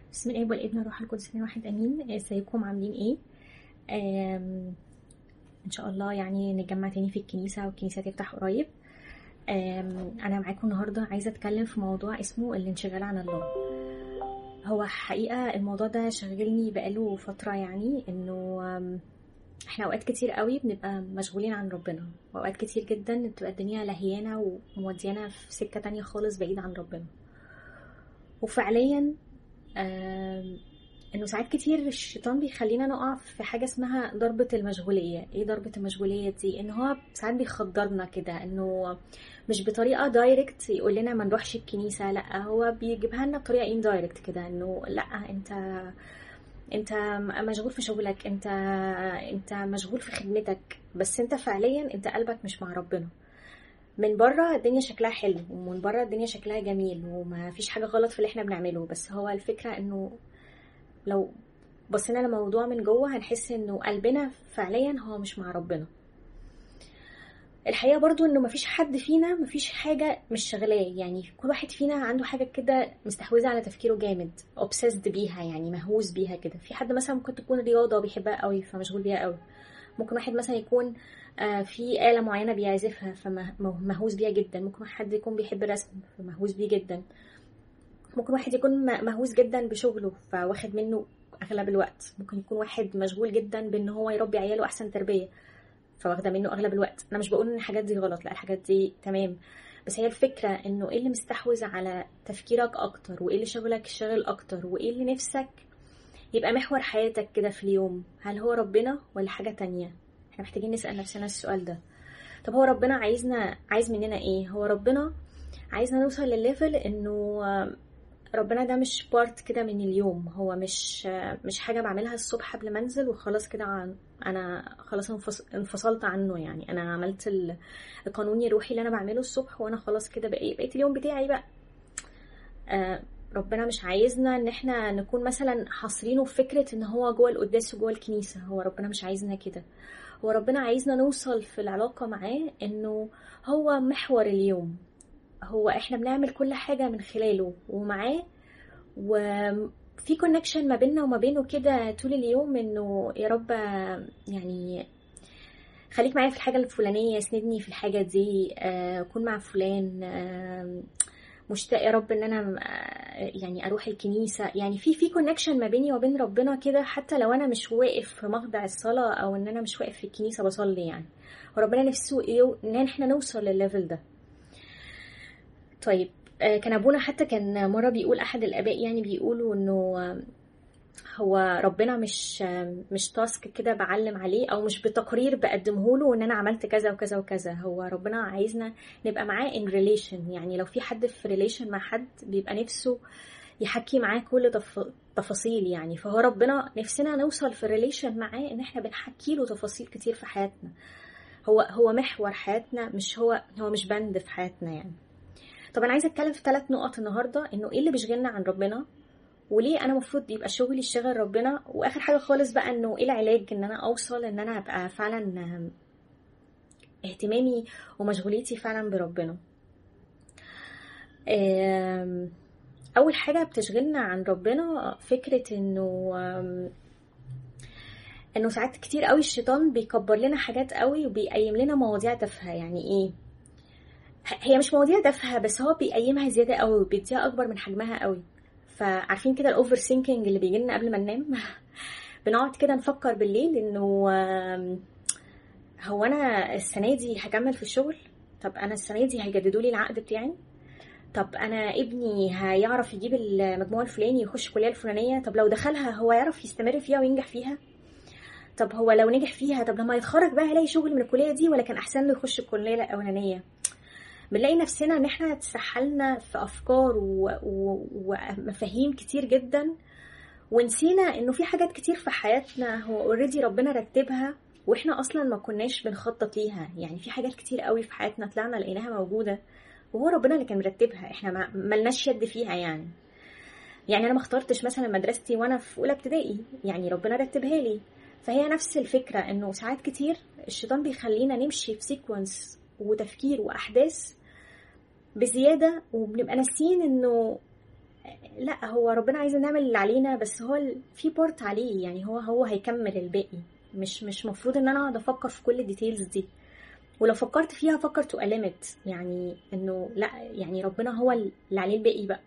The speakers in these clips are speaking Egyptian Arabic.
بسم الله والابن والروح القدس من واحد امين ازيكم عاملين ايه آم، ان شاء الله يعني نتجمع تاني في الكنيسه والكنيسه تفتح قريب آم، انا معاكم النهارده عايزه اتكلم في موضوع اسمه الانشغال عن الله هو حقيقه الموضوع ده شغلني بقاله فتره يعني انه آم، احنا اوقات كتير قوي بنبقى مشغولين عن ربنا واوقات كتير جدا بتبقى الدنيا لهيانه وموديانا في سكه تانية خالص بعيد عن ربنا وفعليا آم، انه ساعات كتير الشيطان بيخلينا نقع في حاجه اسمها ضربه المشغوليه ايه ضربه المشغوليه دي ان هو ساعات بيخدرنا كده انه مش بطريقه دايركت يقول لنا ما نروحش الكنيسه لا هو بيجيبها لنا بطريقه اندايركت كده انه لا انت انت مشغول في شغلك انت انت مشغول في خدمتك بس انت فعليا انت قلبك مش مع ربنا من بره الدنيا شكلها حلو ومن بره الدنيا شكلها جميل وما فيش حاجه غلط في اللي احنا بنعمله بس هو الفكره انه لو بصينا للموضوع من جوه هنحس انه قلبنا فعليا هو مش مع ربنا الحقيقه برضو انه مفيش حد فينا مفيش حاجه مش شغلاه يعني كل واحد فينا عنده حاجه كده مستحوذه على تفكيره جامد obsessed بيها يعني مهووس بيها كده في حد مثلا ممكن تكون رياضه بيحبها قوي فمشغول بيها قوي ممكن واحد مثلا يكون آه، في آلة معينة بيعزفها فمهووس بيها جدا ممكن حد يكون بيحب الرسم فمهووس بيه جدا ممكن واحد يكون م- مهووس جدا بشغله فواخد منه اغلب الوقت ممكن يكون واحد مشغول جدا بان هو يربي عياله احسن تربيه فواخده منه اغلب الوقت انا مش بقول ان الحاجات دي غلط لا الحاجات دي تمام بس هي الفكره انه ايه اللي مستحوذ على تفكيرك اكتر وايه اللي شغلك شغل اكتر وايه اللي نفسك يبقى محور حياتك كده في اليوم هل هو ربنا ولا حاجه تانية احنا محتاجين نسال نفسنا السؤال ده طب هو ربنا عايزنا عايز مننا ايه هو ربنا عايزنا نوصل للليفل انه آه، ربنا ده مش بارت كده من اليوم هو مش مش حاجة بعملها الصبح قبل ما انزل وخلاص كده عن- انا خلاص انفص- انفصلت عنه يعني انا عملت ال- القانون الروحي اللي انا بعمله الصبح وانا خلاص كده بقيت بقيت اليوم بتاعي بقى آه، ربنا مش عايزنا ان احنا نكون مثلا حاصرينه في فكرة ان هو جوه القداس وجوه الكنيسة هو ربنا مش عايزنا كده هو ربنا عايزنا نوصل في العلاقة معاه انه هو محور اليوم هو احنا بنعمل كل حاجة من خلاله ومعاه وفي كونكشن ما بيننا وما بينه كده طول اليوم انه يا رب يعني خليك معايا في الحاجة الفلانية اسندني في الحاجة دي آه، كون مع فلان آه، مشتاق يا رب ان انا آه، يعني اروح الكنيسة يعني في في كونكشن ما بيني وبين ربنا كده حتى لو انا مش واقف في مخضع الصلاة او ان انا مش واقف في الكنيسة بصلي يعني وربنا نفسه إيه ان احنا نوصل للليفل ده طيب آه، كان ابونا حتى كان مره بيقول احد الاباء يعني بيقولوا انه آه، هو ربنا مش آه، مش تاسك كده بعلم عليه او مش بتقرير بقدمه له ان انا عملت كذا وكذا وكذا هو ربنا عايزنا نبقى معاه ان ريليشن يعني لو في حد في ريليشن مع حد بيبقى نفسه يحكي معاه كل تف... تفاصيل يعني فهو ربنا نفسنا نوصل في ريليشن معاه ان احنا بنحكي له تفاصيل كتير في حياتنا هو هو محور حياتنا مش هو هو مش بند في حياتنا يعني طب انا عايزه اتكلم في ثلاث نقط النهارده انه ايه اللي بيشغلنا عن ربنا وليه انا المفروض يبقى شغلي يشتغل ربنا واخر حاجه خالص بقى انه ايه العلاج ان انا اوصل ان انا ابقى فعلا آم، اهتمامي ومشغوليتي فعلا بربنا آم، اول حاجه بتشغلنا عن ربنا فكره انه آم، انه ساعات كتير قوي الشيطان بيكبر لنا حاجات قوي وبيقيم لنا مواضيع تافهه يعني ايه هي مش مواضيع تافهه بس هو بيقيمها زياده قوي وبيديها اكبر من حجمها قوي فعارفين كده الاوفر سينكينج اللي بيجي لنا قبل ما ننام بنقعد كده نفكر بالليل انه آم، هو انا السنه دي هكمل في الشغل طب انا السنه دي هيجددوا لي العقد بتاعي طب انا ابني هيعرف يجيب المجموع الفلاني يخش الكليه الفلانيه طب لو دخلها هو يعرف يستمر فيها وينجح فيها طب هو لو نجح فيها طب لما يتخرج بقى هيلاقي شغل من الكليه دي ولا كان احسن له يخش الكليه الاولانيه بنلاقي نفسنا ان احنا اتسحلنا في افكار و- و- ومفاهيم كتير جدا ونسينا انه في حاجات كتير في حياتنا هو اوريدي ربنا رتبها واحنا اصلا ما كناش بنخطط ليها يعني في حاجات كتير قوي في حياتنا طلعنا لقيناها موجوده وهو ربنا اللي كان مرتبها احنا ما ملناش يد فيها يعني يعني انا ما اخترتش مثلا مدرستي وانا في اولى ابتدائي يعني ربنا رتبها لي فهي نفس الفكره انه ساعات كتير الشيطان بيخلينا نمشي في سيكونس وتفكير واحداث بزياده وبنبقى ناسيين انه لا هو ربنا عايز نعمل اللي علينا بس هو ال- في بارت عليه يعني هو هو هيكمل الباقي مش مش مفروض ان انا اقعد افكر في كل الديتيلز دي ولو فكرت فيها فكر تو ليميت يعني انه لا يعني ربنا هو اللي عليه الباقي بقى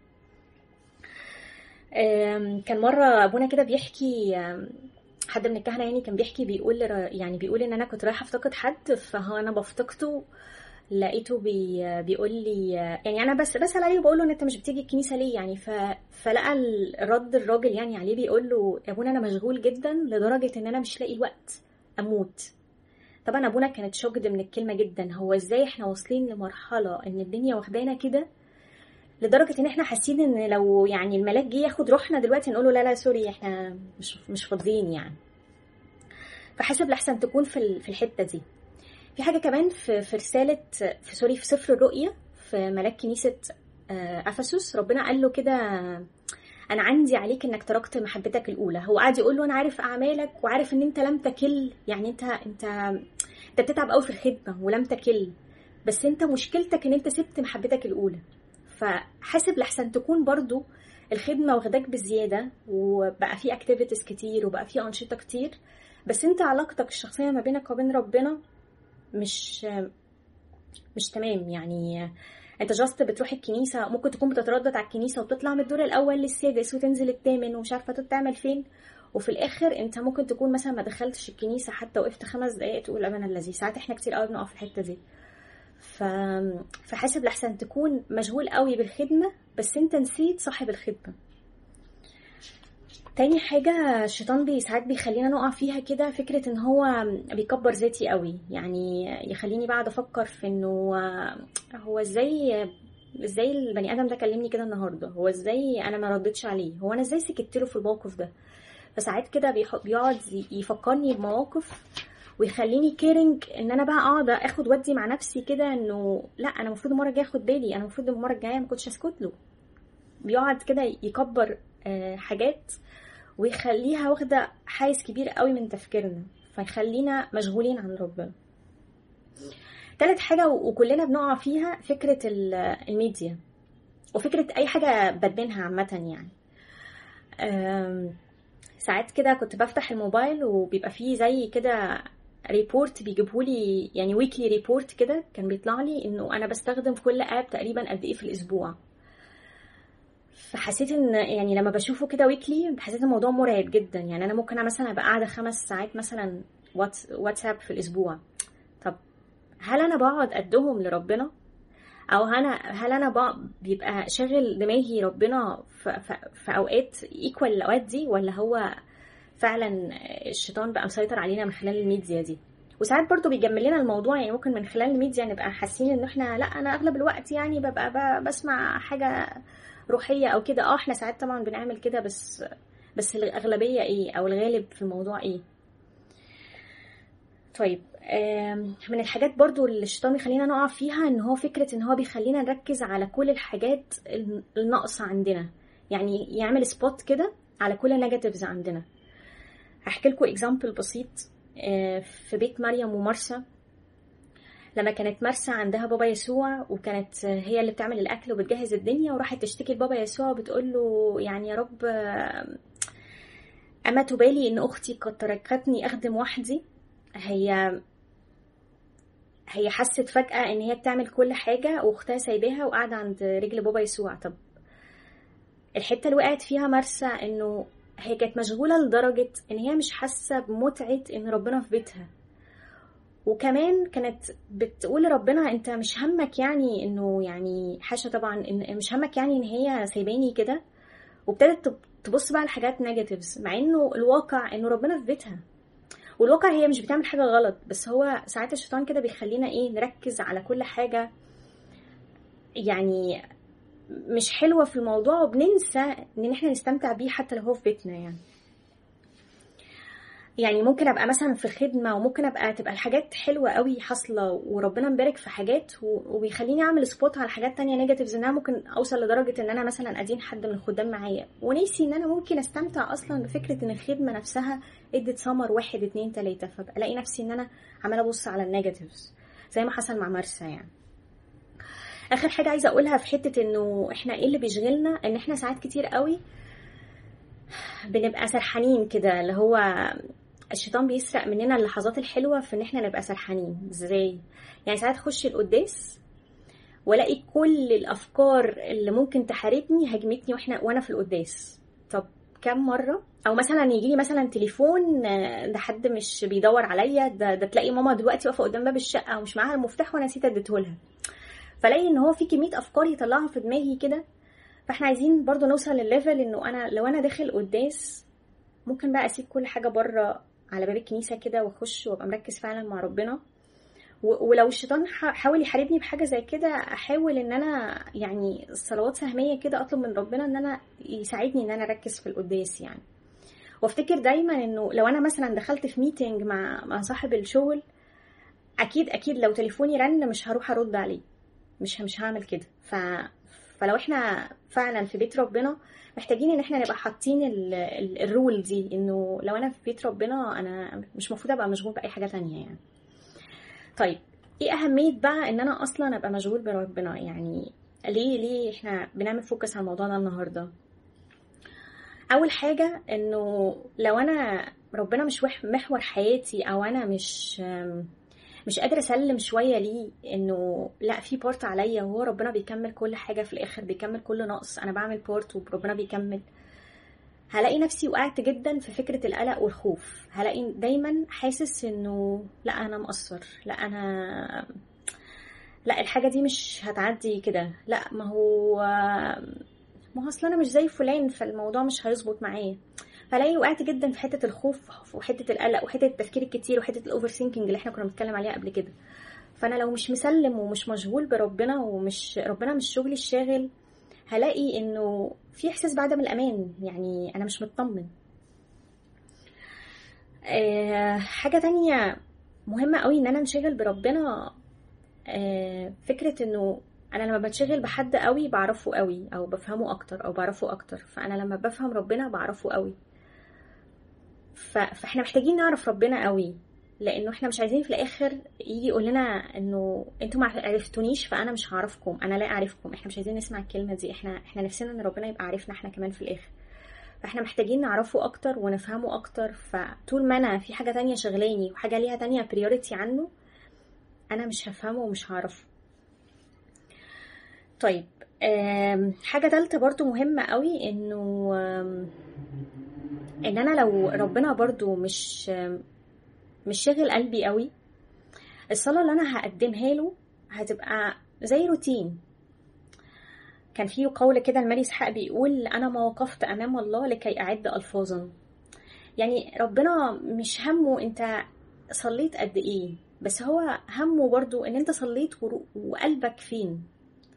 آم، كان مرة أبونا كده بيحكي آم، حد من الكهنة يعني كان بيحكي بيقول يعني بيقول إن أنا كنت رايحة أفتقد حد فهو أنا بفتقده لقيته بي بيقول لي يعني أنا بس بسأل عليه وبقول له إن أنت مش بتيجي الكنيسة ليه يعني ف فلقى الرد الراجل يعني عليه بيقول له يا أبونا أنا مشغول جدا لدرجة إن أنا مش لاقي الوقت أموت طبعا أبونا كانت شوكد من الكلمة جدا هو إزاي إحنا واصلين لمرحلة إن الدنيا واخدانا كده لدرجة ان احنا حاسين ان لو يعني الملاك جه ياخد روحنا دلوقتي نقول له لا لا سوري احنا مش مش فاضيين يعني فحاسب لحسن تكون في ال- في الحتة دي في حاجة كمان في في رسالة في سوري في سفر الرؤيا في ملاك كنيسة آه، افسس ربنا قال له كده انا عندي عليك انك تركت محبتك الاولى هو قاعد يقول له انا عارف اعمالك وعارف ان انت لم تكل يعني انت انت انت بتتعب قوي في الخدمة ولم تكل بس انت مشكلتك ان انت سبت محبتك الاولى فحاسب لحسن تكون برضو الخدمة واخداك بزيادة وبقى في اكتيفيتيز كتير وبقى في أنشطة كتير بس انت علاقتك الشخصية ما بينك وبين ربنا مش مش تمام يعني انت جاست بتروح الكنيسة ممكن تكون بتتردد على الكنيسة وتطلع من الدور الأول للسادس وتنزل الثامن ومش عارفة تعمل فين وفي الآخر انت ممكن تكون مثلا ما دخلتش الكنيسة حتى وقفت خمس دقايق تقول أمانة الذي ساعات احنا كتير قوي بنقف في الحتة دي ف... فحاسب لحسن تكون مشغول قوي بالخدمة بس انت نسيت صاحب الخدمة تاني حاجة الشيطان بي ساعات بيخلينا نقع فيها كده فكرة ان هو بيكبر ذاتي قوي يعني يخليني بعد افكر في انه هو ازاي ازاي البني ادم ده كلمني كده النهارده هو ازاي انا ما ردتش عليه هو انا ازاي سكت له في الموقف ده فساعات كده بيح- بيقعد يفكرني بمواقف ويخليني كيرنج ان انا بقى اقعد اخد ودي مع نفسي كده انه لا انا المفروض المره الجايه اخد بالي انا المفروض المره الجايه ما كنتش اسكت له بيقعد كده يكبر آه، حاجات ويخليها واخده حيز كبير قوي من تفكيرنا فيخلينا مشغولين عن ربنا تالت حاجة و- وكلنا بنقع فيها فكرة ال- الميديا وفكرة أي حاجة بتبينها عامة يعني أم، ساعات كده كنت بفتح الموبايل وبيبقى فيه زي كده ريبورت بيجيبهولي يعني ويكلي ريبورت كده كان بيطلع لي انه انا بستخدم كل اب تقريبا قد ايه في الاسبوع فحسيت ان يعني لما بشوفه كده ويكلي حسيت الموضوع مرعب جدا يعني انا ممكن مثلا ابقى قاعده خمس ساعات مثلا واتس واتساب في الاسبوع طب هل انا بقعد قدهم لربنا او انا هل انا بقى بيبقى شاغل دماغي ربنا في, في, في اوقات ايكوال الاوقات دي ولا هو فعلا الشيطان بقى مسيطر علينا من خلال الميديا دي وساعات برضو بيجمل لنا الموضوع يعني ممكن من خلال الميديا نبقى حاسين ان احنا لا انا اغلب الوقت يعني ببقى ب- بسمع حاجه روحيه او كده اه احنا ساعات طبعا بنعمل كده بس بس الاغلبيه ايه او الغالب في الموضوع ايه طيب آم، من الحاجات برضو اللي الشيطان بيخلينا نقع فيها ان هو فكرة ان هو بيخلينا نركز على كل الحاجات الناقصة عندنا يعني يعمل سبوت كده على كل النيجاتيفز عندنا هحكي لكم اكزامبل بسيط آه، في بيت مريم ومرسى لما كانت مرسى عندها بابا يسوع وكانت هي اللي بتعمل الاكل وبتجهز الدنيا وراحت تشتكي لبابا يسوع وبتقول له يعني يا رب آه، اما تبالي ان اختي قد تركتني اخدم وحدي هي هي حست فجأة إن هي بتعمل كل حاجة وأختها سايباها وقاعدة عند رجل بابا يسوع طب الحتة اللي وقعت فيها مرسى إنه هي كانت مشغولة لدرجة إن هي مش حاسة بمتعة إن ربنا في بيتها وكمان كانت بتقول لربنا انت مش همك يعني انه يعني حاشا طبعا إن مش همك يعني ان هي سايباني كده وابتدت تب- تبص بقى لحاجات نيجاتيفز مع انه الواقع انه ربنا في بيتها والواقع هي مش بتعمل حاجة غلط بس هو ساعات الشيطان كده بيخلينا ايه نركز على كل حاجة يعني مش حلوة في الموضوع وبننسى ان احنا نستمتع بيه حتى لو هو في بيتنا يعني يعني ممكن ابقى مثلا في الخدمه وممكن ابقى تبقى الحاجات حلوه قوي حاصله وربنا مبارك في حاجات و- وبيخليني اعمل سبوت على حاجات تانية نيجاتيفز ان انا ممكن اوصل لدرجه ان انا مثلا ادين حد من الخدام معايا ونسي ان انا ممكن استمتع اصلا بفكره ان الخدمه نفسها ادت سمر واحد اتنين تلاته فبلاقي نفسي ان انا عماله ابص على النيجاتيفز زي ما حصل مع مرسى يعني اخر حاجه عايزه اقولها في حته انه احنا ايه اللي بيشغلنا ان احنا ساعات كتير قوي بنبقى سرحانين كده اللي هو الشيطان بيسرق مننا اللحظات الحلوه في ان احنا نبقى سرحانين ازاي يعني ساعات اخش القداس والاقي كل الافكار اللي ممكن تحاربني هجمتني واحنا وانا في القداس طب كم مره او مثلا يجي لي مثلا تليفون ده حد مش بيدور عليا ده, ده تلاقي ماما دلوقتي واقفه قدام باب الشقه ومش معاها المفتاح وانا نسيت اديته لها فلاقي ان هو في كميه افكار يطلعها في دماغي كده فاحنا عايزين برضو نوصل للليفل انه انا لو انا داخل قداس ممكن بقى اسيب كل حاجه بره على باب الكنيسه كده واخش وابقى مركز فعلا مع ربنا ولو الشيطان حاول يحاربني بحاجه زي كده احاول ان انا يعني صلوات سهميه كده اطلب من ربنا ان انا يساعدني ان انا اركز في القداس يعني وافتكر دايما انه لو انا مثلا دخلت في ميتنج مع مع صاحب الشغل اكيد اكيد لو تليفوني رن مش هروح ارد عليه مش مش هعمل كده ف فلو احنا فعلا في بيت ربنا محتاجين ان احنا نبقى حاطين الرول دي انه لو انا في بيت ربنا انا مش المفروض ابقى مشغول باي حاجه تانية يعني طيب ايه اهميه بقى ان انا اصلا ابقى مشغول بربنا يعني ليه ليه احنا بنعمل فوكس على الموضوع ده النهارده اول حاجه انه لو انا ربنا مش محور حياتي او انا مش مش قادره اسلم شويه ليه انه لا في بارت عليا وهو ربنا بيكمل كل حاجه في الاخر بيكمل كل نقص انا بعمل بارت وربنا بيكمل هلاقي نفسي وقعت جدا في فكرة القلق والخوف هلاقي دايما حاسس انه لا انا مقصر لا انا لا الحاجة دي مش هتعدي كده لا ما هو ما هو اصل انا مش زي فلان فالموضوع مش هيظبط معايا فلاقي وقعت جدا في حته الخوف وحته القلق وحته التفكير الكتير وحته الاوفر ثينكينج اللي احنا كنا بنتكلم عليها قبل كده فانا لو مش مسلم ومش مشغول بربنا ومش ربنا مش شغلي الشاغل هلاقي انه في احساس بعدم الامان يعني انا مش مطمن أه حاجه تانية مهمه قوي ان انا انشغل بربنا أه فكره انه انا لما بتشغل بحد قوي بعرفه قوي او بفهمه اكتر او بعرفه اكتر فانا لما بفهم ربنا بعرفه قوي فاحنا محتاجين نعرف ربنا قوي لانه احنا مش عايزين في الاخر يجي يقول لنا انه انتوا ما عرفتونيش فانا مش هعرفكم انا لا اعرفكم احنا مش عايزين نسمع الكلمه دي احنا احنا نفسنا ان ربنا يبقى عارفنا احنا كمان في الاخر فاحنا محتاجين نعرفه اكتر ونفهمه اكتر فطول ما انا في حاجه تانية شغلاني وحاجه ليها تانية بريوريتي عنه انا مش هفهمه ومش هعرفه طيب حاجه تالتة برضو مهمه قوي انه ان انا لو ربنا برضو مش مش شاغل قلبي قوي الصلاة اللي أنا هقدمها له هتبقى زي روتين كان في قول كده الملك إسحاق بيقول أنا ما وقفت أمام الله لكي أعد ألفاظا يعني ربنا مش همه أنت صليت قد إيه بس هو همه برضو إن أنت صليت وقلبك فين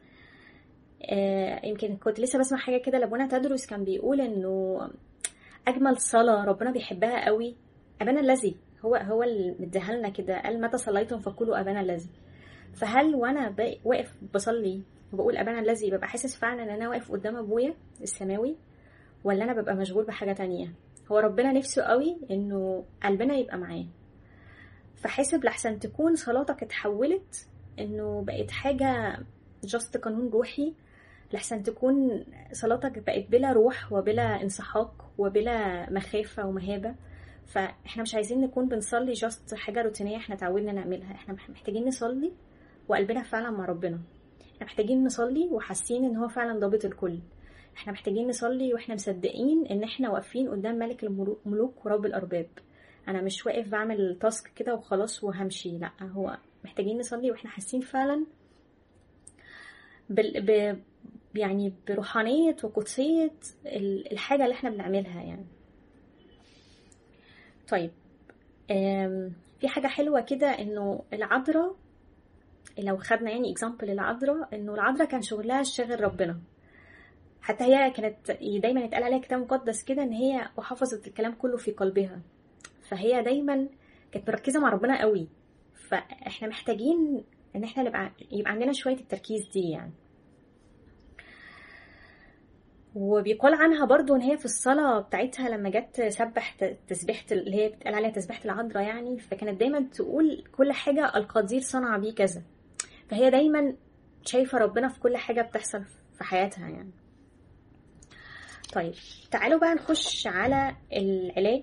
آه يمكن كنت لسه بسمع حاجة كده لابونا تدرس كان بيقول إنه أجمل صلاة ربنا بيحبها قوي أبانا الذي هو هو اللي مديها لنا كده قال متى صليتم فقولوا ابانا الذي فهل وانا واقف بصلي وبقول ابانا الذي ببقى حاسس فعلا ان انا واقف قدام ابويا السماوي ولا انا ببقى مشغول بحاجه تانية هو ربنا نفسه قوي انه قلبنا يبقى معاه فحاسب لحسن تكون صلاتك اتحولت انه بقت حاجه جاست قانون روحي لحسن تكون صلاتك بقت بلا روح وبلا انسحاق وبلا مخافه ومهابه فاحنا مش عايزين نكون بنصلي جاست حاجه روتينيه احنا اتعودنا نعملها احنا محتاجين نصلي وقلبنا فعلا مع ربنا احنا محتاجين نصلي وحاسين ان هو فعلا ضابط الكل احنا محتاجين نصلي واحنا مصدقين ان احنا واقفين قدام ملك الملوك ورب الارباب انا مش واقف بعمل تاسك كده وخلاص وهمشي لا هو محتاجين نصلي واحنا حاسين فعلا بال... ب... يعني بروحانية وقدسية الحاجة اللي احنا بنعملها يعني طيب في حاجة حلوة كده انه العذراء لو خدنا يعني اكزامبل العذراء انه العذراء كان شغلها شغل ربنا حتى هي كانت دايما يتقال عليها كتاب مقدس كده ان هي وحفظت الكلام كله في قلبها فهي دايما كانت مركزة مع ربنا قوي فاحنا محتاجين ان احنا نبقى يبقى عندنا شوية التركيز دي يعني وبيقال عنها برضو ان هي في الصلاه بتاعتها لما جت تسبح تسبيحه اللي هي بتقال عليها تسبيحه العذراء يعني فكانت دايما تقول كل حاجه القدير صنع بيه كذا فهي دايما شايفة ربنا في كل حاجة بتحصل في حياتها يعني طيب تعالوا بقى نخش على العلاج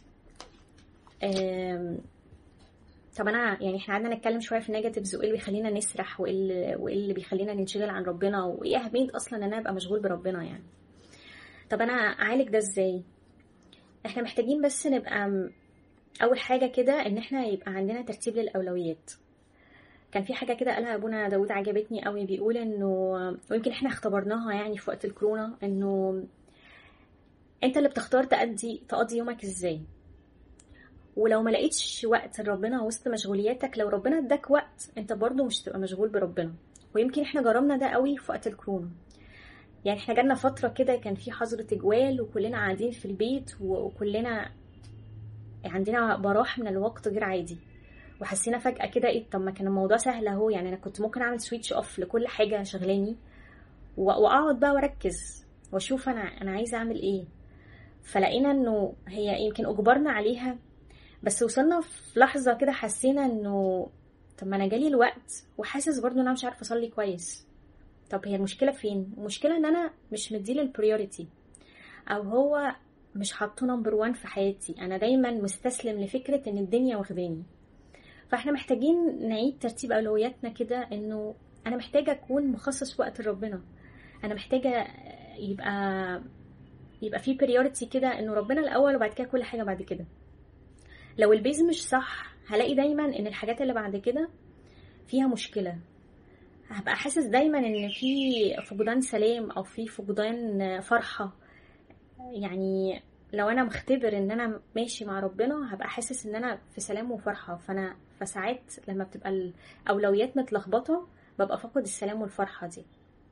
آم، طب انا يعني احنا قعدنا نتكلم شويه في النيجاتيفز وايه اللي بيخلينا نسرح وايه اللي, وإيه اللي بيخلينا ننشغل عن ربنا وايه اهميه اصلا ان انا ابقى مشغول بربنا يعني طب انا اعالج ده ازاي احنا محتاجين بس نبقى م- اول حاجه كده ان احنا يبقى عندنا ترتيب للاولويات كان في حاجه كده قالها ابونا داود عجبتني قوي بيقول انه ويمكن احنا اختبرناها يعني في وقت الكورونا انه انت اللي بتختار تأدي تقضي يومك ازاي ولو ما لقيتش وقت لربنا وسط مشغولياتك لو ربنا اداك وقت انت برضو مش تبقى مشغول بربنا ويمكن احنا جربنا ده قوي في وقت الكورونا يعني احنا جالنا فترة كده كان في حظر تجوال وكلنا قاعدين في البيت وكلنا عندنا براح من الوقت غير عادي وحسينا فجأة كده ايه طب ما كان الموضوع سهل اهو يعني انا كنت ممكن اعمل سويتش اوف لكل حاجة شغلاني و- واقعد بقى واركز واشوف انا انا عايزة اعمل ايه فلقينا انه هي يمكن اجبرنا عليها بس وصلنا في لحظة كده حسينا انه طب ما انا جالي الوقت وحاسس برضو ان انا مش عارفة اصلي كويس طب هي المشكلة فين؟ المشكلة ان انا مش مديله البريوريتي او هو مش حاطه نمبر وان في حياتي انا دايما مستسلم لفكرة ان الدنيا واخداني فاحنا محتاجين نعيد ترتيب اولوياتنا كده انه انا محتاجة اكون مخصص وقت لربنا انا محتاجة يبقى يبقى في بريوريتي كده انه ربنا الاول وبعد كده كل حاجة بعد كده لو البيز مش صح هلاقي دايما ان الحاجات اللي بعد كده فيها مشكلة هبقى حاسس دايما ان في فقدان سلام او في فقدان فرحة يعني لو انا مختبر ان انا ماشي مع ربنا هبقى حاسس ان انا في سلام وفرحة فانا فساعات لما بتبقى الاولويات متلخبطة ببقى فاقد السلام والفرحة دي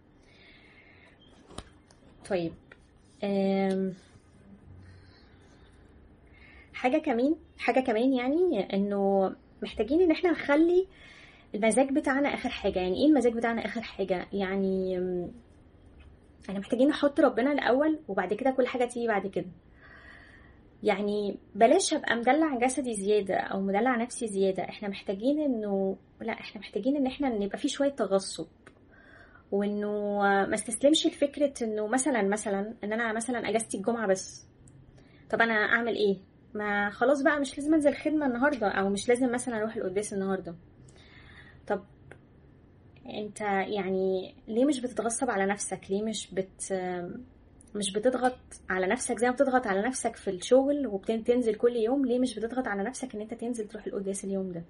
طيب أم... حاجة كمان حاجة كمان يعني انه محتاجين ان احنا نخلي المزاج بتاعنا اخر حاجة يعني ايه المزاج بتاعنا اخر حاجة يعني احنا محتاجين نحط ربنا الاول وبعد كده كل حاجة تيجي بعد كده يعني بلاش ابقى مدلع جسدي زيادة او مدلع نفسي زيادة احنا محتاجين انه لا احنا محتاجين ان احنا نبقى في شوية تغصب وانه ما استسلمش لفكرة انه مثلا مثلا ان انا مثلا اجازتي الجمعة بس طب انا اعمل ايه ما خلاص بقى مش لازم انزل خدمة النهاردة او مش لازم مثلا اروح القداس النهاردة طب انت يعني ليه مش بتتغصب على نفسك ليه مش بت مش بتضغط على نفسك زي ما بتضغط على نفسك في الشغل وبتنزل كل يوم ليه مش بتضغط على نفسك ان انت تنزل تروح القداس اليوم ده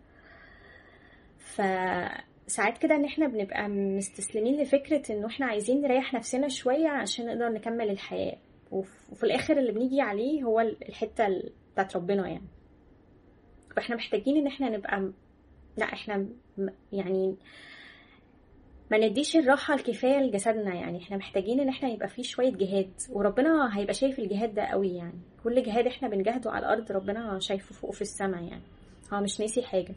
فساعات كده ان احنا بنبقى مستسلمين لفكرة انه احنا عايزين نريح نفسنا شوية عشان نقدر نكمل الحياة وفي الاخر اللي بنيجي عليه هو الحتة بتاعت ربنا يعني فاحنا محتاجين ان احنا نبقى لا احنا يعني ما نديش الراحة الكفاية لجسدنا يعني احنا محتاجين ان احنا يبقى فيه شوية جهاد وربنا هيبقى شايف الجهاد ده قوي يعني كل جهاد احنا بنجهده على الارض ربنا شايفه فوق في السماء يعني هو مش ناسي حاجة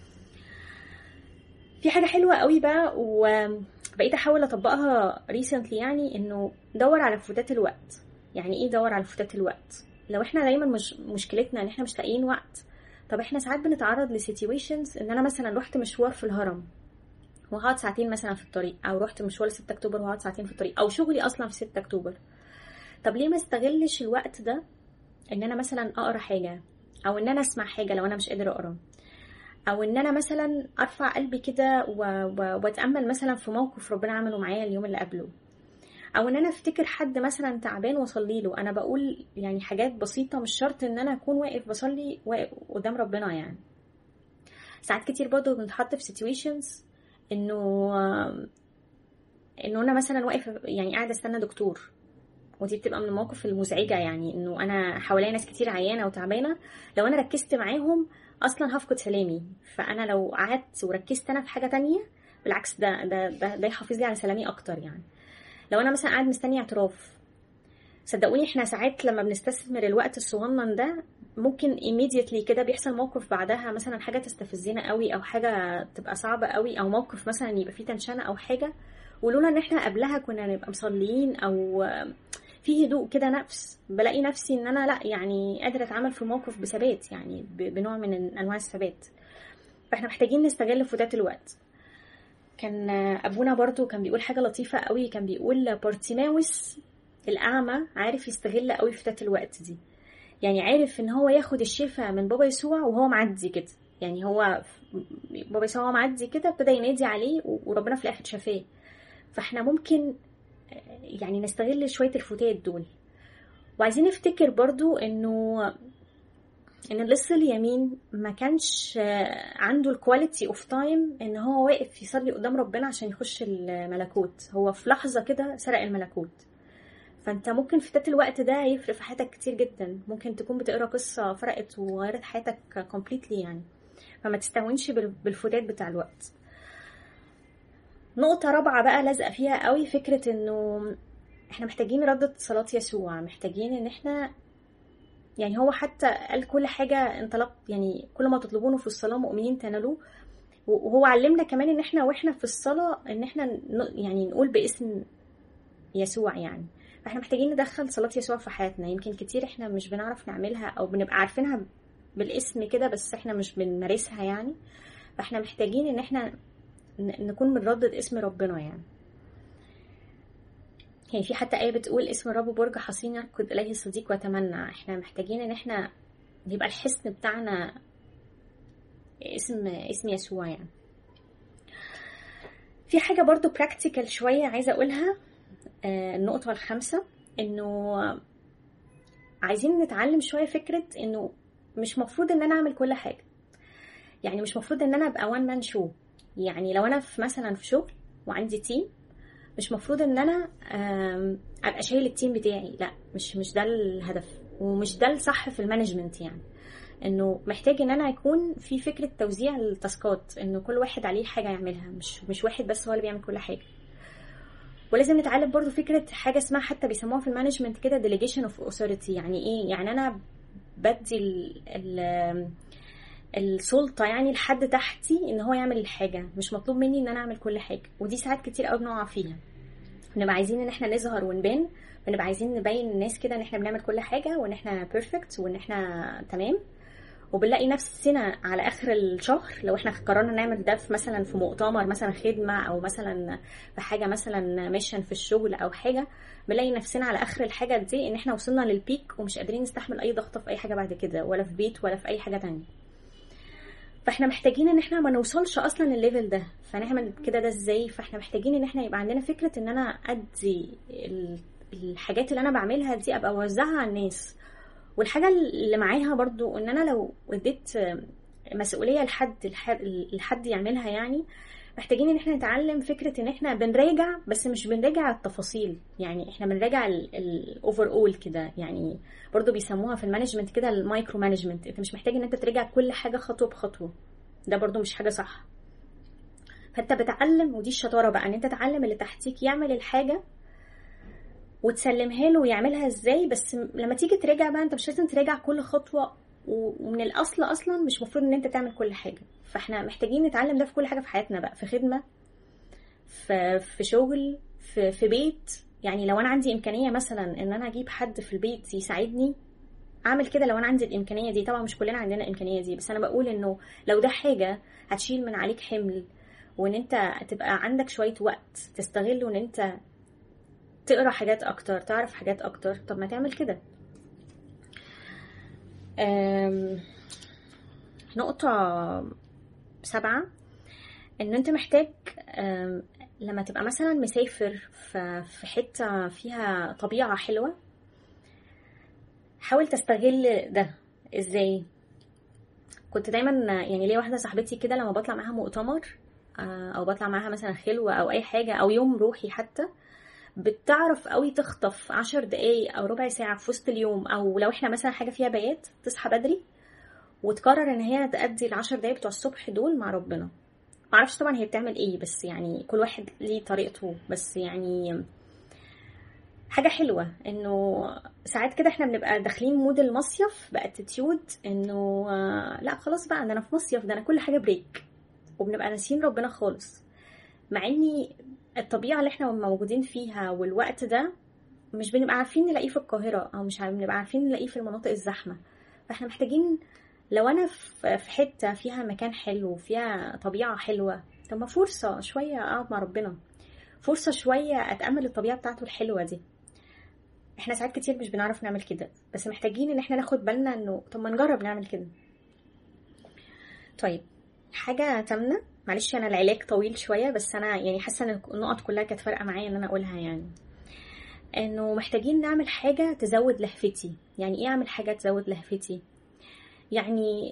في حاجة حلوة قوي بقى وبقيت احاول اطبقها ريسنتلي يعني انه دور على فوتات الوقت يعني ايه دور على فوتات الوقت لو احنا دايما مش مشكلتنا ان احنا مش لاقيين وقت طب احنا ساعات بنتعرض لسيتويشنز ان انا مثلا رحت مشوار في الهرم وهقعد ساعتين مثلا في الطريق او رحت مشوار 6 اكتوبر وهقعد ساعتين في الطريق او شغلي اصلا في 6 اكتوبر طب ليه ما استغلش الوقت ده ان انا مثلا اقرا حاجه او ان انا اسمع حاجه لو انا مش قادر اقرا او ان انا مثلا ارفع قلبي كده و... و... واتامل مثلا في موقف ربنا عمله معايا اليوم اللي قبله او ان انا افتكر حد مثلا تعبان واصلي له انا بقول يعني حاجات بسيطه مش شرط ان انا اكون واقف بصلي واقف قدام ربنا يعني ساعات كتير برضه بنتحط في situations انه انه انا مثلا واقف يعني قاعده استنى دكتور ودي بتبقى من المواقف المزعجه يعني انه انا حواليا ناس كتير عيانه وتعبانه لو انا ركزت معاهم اصلا هفقد سلامي فانا لو قعدت وركزت انا في حاجه تانية بالعكس ده ده ده, ده يحافظ لي على سلامي اكتر يعني لو انا مثلا قاعد مستني اعتراف صدقوني احنا ساعات لما بنستثمر الوقت الصغنن ده ممكن immediately كده بيحصل موقف بعدها مثلا حاجه تستفزنا قوي او حاجه تبقى صعبه قوي او موقف مثلا يبقى فيه تنشنه او حاجه ولولا ان احنا قبلها كنا نبقى مصليين او في هدوء كده نفس بلاقي نفسي ان انا لا يعني قادره اتعامل في موقف بثبات يعني بنوع من انواع الثبات فاحنا محتاجين نستغل فتات الوقت كان ابونا برضو كان بيقول حاجه لطيفه قوي كان بيقول بارتيماوس الاعمى عارف يستغل قوي فتات الوقت دي يعني عارف ان هو ياخد الشفاء من بابا يسوع وهو معدي كده يعني هو بابا يسوع وهو معدي كده ابتدى ينادي عليه وربنا في الاخر شافاه فاحنا ممكن يعني نستغل شويه الفتات دول وعايزين نفتكر برضو انه ان اللص اليمين ما كانش عنده الكواليتي اوف تايم ان هو واقف يصلي قدام ربنا عشان يخش الملكوت هو في لحظه كده سرق الملكوت فانت ممكن في ذات الوقت ده يفرق في حياتك كتير جدا ممكن تكون بتقرا قصه فرقت وغيرت حياتك كومبليتلي يعني فما تستهونش بالفتات بتاع الوقت نقطه رابعه بقى لازقه فيها قوي فكره انه احنا محتاجين ردة صلاة يسوع محتاجين ان احنا يعني هو حتى قال كل حاجة انطلق يعني كل ما تطلبونه في الصلاة مؤمنين تنالوه وهو علمنا كمان ان احنا واحنا في الصلاة ان احنا يعني نقول باسم يسوع يعني فاحنا محتاجين ندخل صلاة يسوع في حياتنا يمكن كتير احنا مش بنعرف نعملها او بنبقى عارفينها بالاسم كده بس احنا مش بنمارسها يعني فاحنا محتاجين ان احنا نكون بنردد اسم ربنا يعني يعني في حتى آية بتقول اسم الرب برج حصين يركض إليه الصديق وتمنى احنا محتاجين ان احنا يبقى الحصن بتاعنا اسم اسم يسوع يعني في حاجة برضو براكتيكال شوية عايزة أقولها آه النقطة الخامسة إنه عايزين نتعلم شوية فكرة إنه مش مفروض إن أنا أعمل كل حاجة يعني مش مفروض إن أنا أبقى وان مان شو يعني لو أنا في مثلا في شغل وعندي تيم مش مفروض ان انا ابقى شايل التيم بتاعي لا مش مش ده الهدف ومش ده الصح في المانجمنت يعني انه محتاج ان انا يكون في فكره توزيع التاسكات انه كل واحد عليه حاجه يعملها مش مش واحد بس هو اللي بيعمل كل حاجه ولازم نتعلم برضو فكره حاجه اسمها حتى بيسموها في المانجمنت كده delegation of authority يعني ايه يعني انا بدي ال ال السلطة يعني لحد تحتي ان هو يعمل الحاجة مش مطلوب مني ان انا اعمل كل حاجة ودي ساعات كتير قوي بنقع فيها بنبقى عايزين ان احنا نظهر ونبان بنبقى عايزين نبين للناس كده ان احنا بنعمل كل حاجة وان احنا بيرفكت وان احنا تمام وبنلاقي نفسنا على اخر الشهر لو احنا قررنا نعمل ده في مثلا في مؤتمر مثلا خدمه او مثلا في حاجه مثلا ميشن في الشغل او حاجه بنلاقي نفسنا على اخر الحاجه دي ان احنا وصلنا للبيك ومش قادرين نستحمل اي ضغطه في اي حاجه بعد كده ولا في بيت ولا في اي حاجه تانية فاحنا محتاجين ان احنا ما نوصلش اصلا للليفل ده فنعمل كده ده ازاي فاحنا محتاجين ان احنا يبقى عندنا فكره ان انا ادي الحاجات اللي انا بعملها دي ابقى اوزعها على الناس والحاجه اللي معاها برضو ان انا لو اديت مسؤوليه لحد لحد يعملها يعني محتاجين ان احنا نتعلم فكره ان احنا بنراجع بس مش بنراجع التفاصيل يعني احنا بنراجع الاوفر اول كده يعني برضو بيسموها في المانجمنت كده المايكرو مانجمنت انت مش محتاج ان انت تراجع كل حاجه خطوه بخطوه ده برضو مش حاجه صح فانت بتعلم ودي الشطاره بقى ان انت تعلم اللي تحتيك يعمل الحاجه وتسلمها له ويعملها ازاي بس لما تيجي تراجع بقى انت مش لازم تراجع كل خطوه ومن الاصل اصلا مش مفروض ان انت تعمل كل حاجه فاحنا محتاجين نتعلم ده في كل حاجه في حياتنا بقى في خدمه في في شغل في في بيت يعني لو انا عندي امكانيه مثلا ان انا اجيب حد في البيت يساعدني اعمل كده لو انا عندي الامكانيه دي طبعا مش كلنا عندنا الامكانيه دي بس انا بقول انه لو ده حاجه هتشيل من عليك حمل وان انت تبقى عندك شويه وقت تستغله ان انت تقرا حاجات اكتر تعرف حاجات اكتر طب ما تعمل كده نقطة سبعة ان انت محتاج لما تبقى مثلا مسافر في حتة فيها طبيعة حلوة حاول تستغل ده ازاي كنت دايما يعني ليا واحدة صاحبتي كده لما بطلع معاها مؤتمر او بطلع معاها مثلا خلوة او اي حاجة او يوم روحي حتى بتعرف قوي تخطف عشر دقايق او ربع ساعة في وسط اليوم او لو احنا مثلا حاجة فيها بيات تصحى بدري وتقرر ان هي تأدي العشر دقايق بتوع الصبح دول مع ربنا معرفش طبعا هي بتعمل ايه بس يعني كل واحد ليه طريقته بس يعني حاجة حلوة انه ساعات كده احنا بنبقى داخلين مود المصيف باتيتيود انه لا خلاص بقى ده انا في مصيف ده انا كل حاجة بريك وبنبقى ناسيين ربنا خالص مع اني الطبيعة اللي احنا موجودين فيها والوقت ده مش بنبقى عارفين نلاقيه في القاهرة أو مش بنبقى عارفين نلاقيه في المناطق الزحمة فاحنا محتاجين لو أنا في حتة فيها مكان حلو فيها طبيعة حلوة طب ما فرصه شويه اقعد مع ربنا فرصه شويه اتامل الطبيعه بتاعته الحلوه دي احنا ساعات كتير مش بنعرف نعمل كده بس محتاجين ان احنا ناخد بالنا انه طب ما نجرب نعمل كده طيب حاجه تامنه معلش انا العلاج طويل شويه بس انا يعني حاسه ان النقط كلها كانت فارقه معايا ان انا اقولها يعني انه محتاجين نعمل حاجه تزود لهفتي يعني ايه اعمل حاجه تزود لهفتي يعني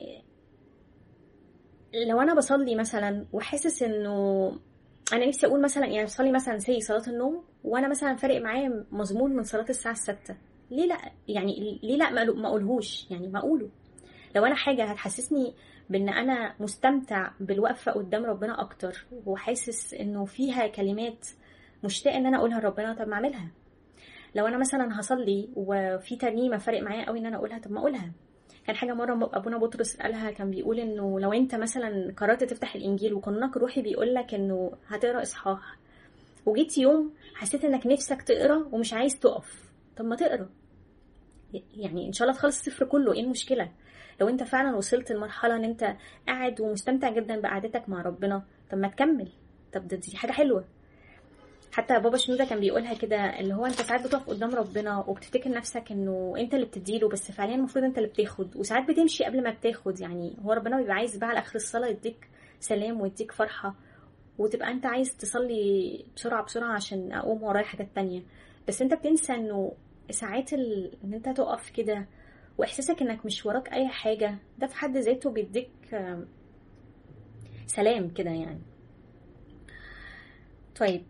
لو انا بصلي مثلا وحاسس انه انا نفسي اقول مثلا يعني بصلي مثلا زي صلاه النوم وانا مثلا فارق معايا مضمون من صلاه الساعه الستة ليه لا يعني ليه لا ما اقولهوش يعني ما اقوله لو انا حاجه هتحسسني بان انا مستمتع بالوقفه قدام ربنا اكتر وحاسس انه فيها كلمات مشتاقه ان انا اقولها لربنا طب ما اعملها لو انا مثلا هصلي وفي ترنيمه فارق معايا قوي ان انا اقولها طب ما اقولها كان حاجه مره ابونا بطرس قالها كان بيقول انه لو انت مثلا قررت تفتح الانجيل وقانونك الروحي بيقول لك انه هتقرا اصحاح وجيت يوم حسيت انك نفسك تقرا ومش عايز تقف طب ما تقرا يعني ان شاء الله تخلص السفر كله ايه المشكله لو انت فعلا وصلت لمرحله ان انت قاعد ومستمتع جدا بقعدتك مع ربنا طب ما تكمل طب دي حاجه حلوه حتى بابا شنودة كان بيقولها كده اللي هو انت ساعات بتقف قدام ربنا وبتفتكر نفسك انه انت اللي بتديله بس فعليا المفروض انت اللي بتاخد وساعات بتمشي قبل ما بتاخد يعني هو ربنا بيبقى عايز بقى على اخر الصلاه يديك سلام ويديك فرحه وتبقى انت عايز تصلي بسرعه بسرعه عشان اقوم ورايا حاجات تانية بس انت بتنسى انه ساعات ال... ان انت تقف كده واحساسك انك مش وراك اي حاجه ده في حد ذاته بيديك سلام كده يعني طيب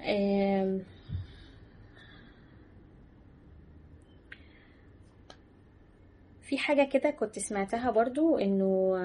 في حاجة كده كنت سمعتها برضو انه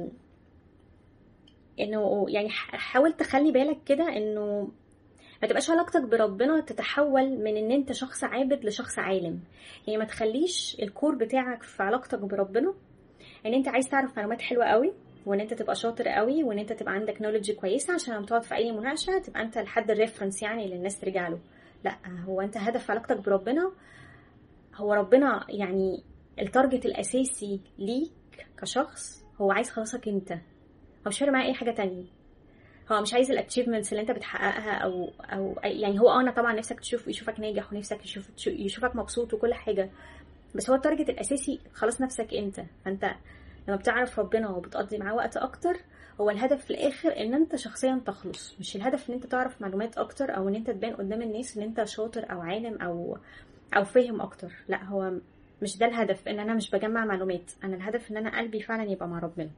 انه يعني حاول تخلي بالك كده انه ما تبقاش علاقتك بربنا تتحول من ان انت شخص عابد لشخص عالم يعني ما تخليش الكور بتاعك في علاقتك بربنا ان انت عايز تعرف معلومات حلوه قوي وان انت تبقى شاطر قوي وان انت تبقى عندك نولج كويسه عشان لما تقعد في اي مناقشه تبقى انت لحد الريفرنس يعني اللي الناس ترجع له لا هو انت هدف علاقتك بربنا هو ربنا يعني التارجت الاساسي ليك كشخص هو عايز خلاصك انت هو مش فارق معاه اي حاجه تانية هو مش عايز الاتشيفمنتس اللي انت بتحققها او او يعني هو اه انا طبعا نفسك تشوف يشوفك ناجح ونفسك يشوف يشوفك مبسوط وكل حاجه بس هو التارجت الاساسي خلاص نفسك انت فانت لما بتعرف ربنا وبتقضي معاه وقت اكتر هو الهدف في الاخر ان انت شخصيا تخلص مش الهدف ان انت تعرف معلومات اكتر او ان انت تبان قدام الناس ان انت شاطر او عالم او او فاهم اكتر لا هو مش ده الهدف ان انا مش بجمع معلومات انا الهدف ان انا قلبي فعلا يبقى مع ربنا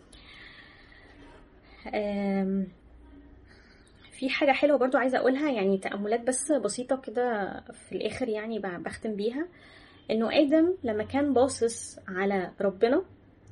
في حاجة حلوة برضو عايزة أقولها يعني تأملات بس بسيطة كده في الآخر يعني بختم بيها إنه آدم لما كان باصص على ربنا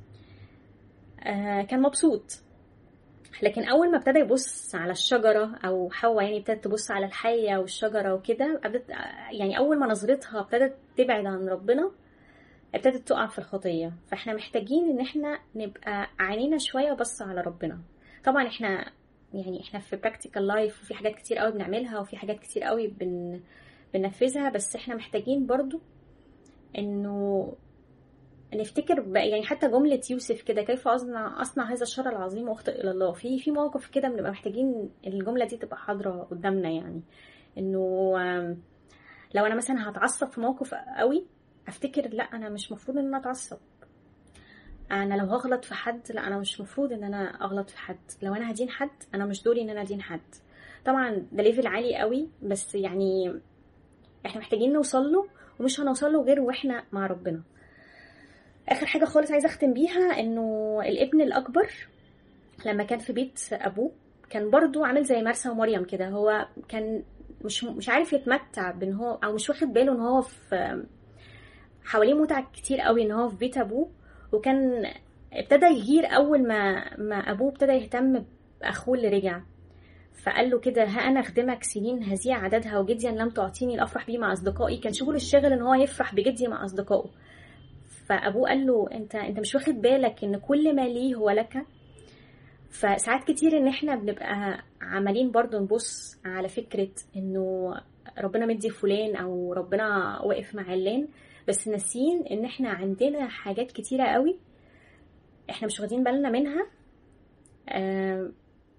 آه كان مبسوط لكن اول ما ابتدى يبص على الشجره او حواء يعني ابتدت تبص على الحيه والشجره وكده يعني اول ما نظرتها ابتدت تبعد عن ربنا ابتدت تقع في الخطيه فاحنا محتاجين ان احنا نبقى عينينا شويه بص على ربنا طبعا احنا يعني احنا في براكتيكال لايف وفي حاجات كتير قوي بنعملها وفي حاجات كتير قوي بن بننفذها بس احنا محتاجين برضو انه نفتكر يعني حتى جملة يوسف كده كيف أصنع أصنع هذا الشر العظيم وأخطئ إلى الله في في مواقف كده بنبقى محتاجين الجملة دي تبقى حاضرة قدامنا يعني إنه لو أنا مثلا هتعصب في موقف قوي أفتكر لا أنا مش مفروض إن أنا أتعصب أنا لو هغلط في حد لا أنا مش مفروض إن أنا أغلط في حد لو أنا هدين حد أنا مش دوري إن أنا أدين حد طبعا ده ليفل عالي قوي بس يعني احنا محتاجين نوصل له ومش هنوصل له غير واحنا مع ربنا اخر حاجه خالص عايزه اختم بيها انه الابن الاكبر لما كان في بيت ابوه كان برضو عامل زي مرسى ومريم كده هو كان مش مش عارف يتمتع بان هو او مش واخد باله ان هو في حواليه متعه كتير قوي ان هو في بيت ابوه وكان ابتدى يغير اول ما ما ابوه ابتدى يهتم باخوه اللي رجع فقال له كده ها انا اخدمك سنين هذه عددها وجديا لم تعطيني لافرح بيه مع اصدقائي كان شغله الشاغل ان هو يفرح بجدي مع اصدقائه فابوه قال له انت انت مش واخد بالك ان كل ما ليه هو لك فساعات كتير ان احنا بنبقى عمالين برضو نبص على فكرة انه ربنا مدي فلان او ربنا واقف مع علان بس ناسيين ان احنا عندنا حاجات كتيرة قوي احنا مش واخدين بالنا منها آه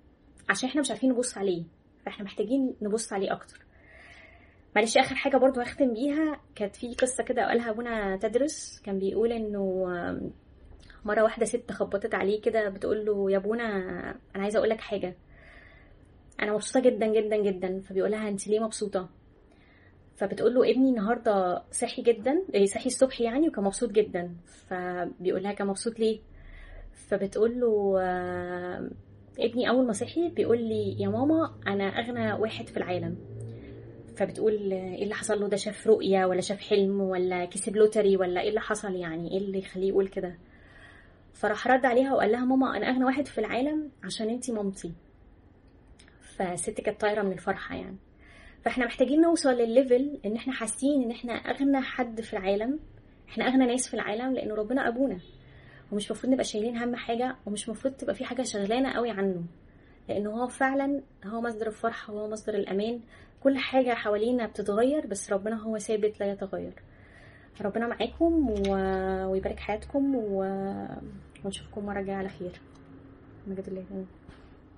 عشان احنا مش عارفين نبص عليه فاحنا محتاجين نبص عليه اكتر معلش اخر حاجه برضو هختم بيها كانت في قصه كده قالها ابونا تدرس كان بيقول انه آم، مره واحده ست خبطت عليه كده بتقول له يا ابونا انا عايزه اقول لك حاجه انا مبسوطه جدا جدا جدا فبيقول لها انت ليه مبسوطه فبتقول له ابني النهارده صحي جدا إيه، صحي الصبح يعني وكان مبسوط جدا فبيقول لها كان مبسوط ليه فبتقول له آه، ابني اول ما صحي بيقول لي يا ماما انا اغنى واحد في العالم فبتقول آه، ايه اللي حصل له ده شاف رؤية ولا شاف حلم ولا كسب لوتري ولا ايه اللي حصل يعني ايه اللي يخليه يقول كده فراح رد عليها وقال لها ماما انا اغنى واحد في العالم عشان انتي مامتي فالست كانت طايره من الفرحه يعني فاحنا محتاجين نوصل للليفل ان احنا حاسين ان احنا اغنى حد في العالم احنا اغنى ناس في العالم لان ربنا ابونا ومش المفروض نبقى شايلين هم حاجه ومش المفروض تبقى في حاجه شغلانه قوي عنه لانه هو فعلا هو مصدر الفرحه وهو مصدر الامان كل حاجه حوالينا بتتغير بس ربنا هو ثابت لا يتغير ربنا معاكم و... ويبارك حياتكم و... ونشوفكم مره جايه على خير مجد الله